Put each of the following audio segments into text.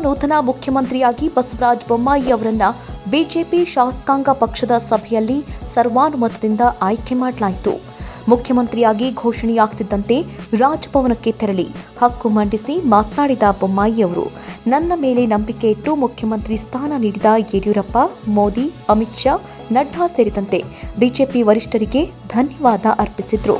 ನೂತನ ಮುಖ್ಯಮಂತ್ರಿಯಾಗಿ ಬಸವರಾಜ ಬೊಮ್ಮಾಯಿ ಅವರನ್ನ ಬಿಜೆಪಿ ಶಾಸಕಾಂಗ ಪಕ್ಷದ ಸಭೆಯಲ್ಲಿ ಸರ್ವಾನುಮತದಿಂದ ಆಯ್ಕೆ ಮಾಡಲಾಯಿತು ಮುಖ್ಯಮಂತ್ರಿಯಾಗಿ ಘೋಷಣೆಯಾಗ್ತಿದ್ದಂತೆ ರಾಜಭವನಕ್ಕೆ ತೆರಳಿ ಹಕ್ಕು ಮಂಡಿಸಿ ಮಾತನಾಡಿದ ಬೊಮ್ಮಾಯಿ ಅವರು ನನ್ನ ಮೇಲೆ ನಂಬಿಕೆ ಇಟ್ಟು ಮುಖ್ಯಮಂತ್ರಿ ಸ್ಥಾನ ನೀಡಿದ ಯಡಿಯೂರಪ್ಪ ಮೋದಿ ಅಮಿತ್ ಶಾ ನಡ್ಡಾ ಸೇರಿದಂತೆ ಬಿಜೆಪಿ ವರಿಷ್ಠರಿಗೆ ಧನ್ಯವಾದ ಅರ್ಪಿಸಿದ್ರು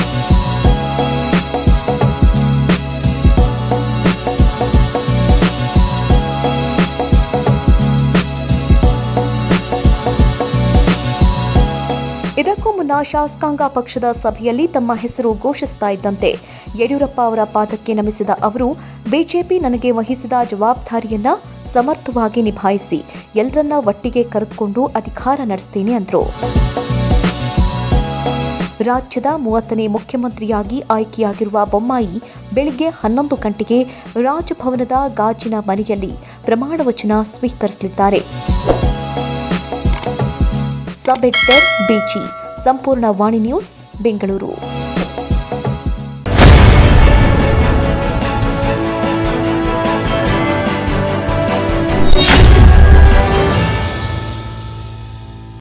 ಇದಕ್ಕೂ ಮುನ್ನ ಶಾಸಕಾಂಗ ಪಕ್ಷದ ಸಭೆಯಲ್ಲಿ ತಮ್ಮ ಹೆಸರು ಘೋಷಿಸ್ತಾ ಇದ್ದಂತೆ ಯಡಿಯೂರಪ್ಪ ಅವರ ಪಾದಕ್ಕೆ ನಮಿಸಿದ ಅವರು ಬಿಜೆಪಿ ನನಗೆ ವಹಿಸಿದ ಜವಾಬ್ದಾರಿಯನ್ನ ಸಮರ್ಥವಾಗಿ ನಿಭಾಯಿಸಿ ಎಲ್ಲರನ್ನ ಒಟ್ಟಿಗೆ ಕರೆದುಕೊಂಡು ಅಧಿಕಾರ ನಡೆಸ್ತೀನಿ ಅಂದ್ರು ರಾಜ್ಯದ ಮೂವತ್ತನೇ ಮುಖ್ಯಮಂತ್ರಿಯಾಗಿ ಆಯ್ಕೆಯಾಗಿರುವ ಬೊಮ್ಮಾಯಿ ಬೆಳಗ್ಗೆ ಹನ್ನೊಂದು ಗಂಟೆಗೆ ರಾಜಭವನದ ಗಾಜಿನ ಮನೆಯಲ್ಲಿ ಪ್ರಮಾಣವಚನ ಸ್ವೀಕರಿಸಲಿದ್ದಾರೆ ಸಬ್ ಎಡಿಟರ್ ಬಿಜಿ ಸಂಪೂರ್ಣ ವಾಣಿ ನ್ಯೂಸ್ ಬೆಂಗಳೂರು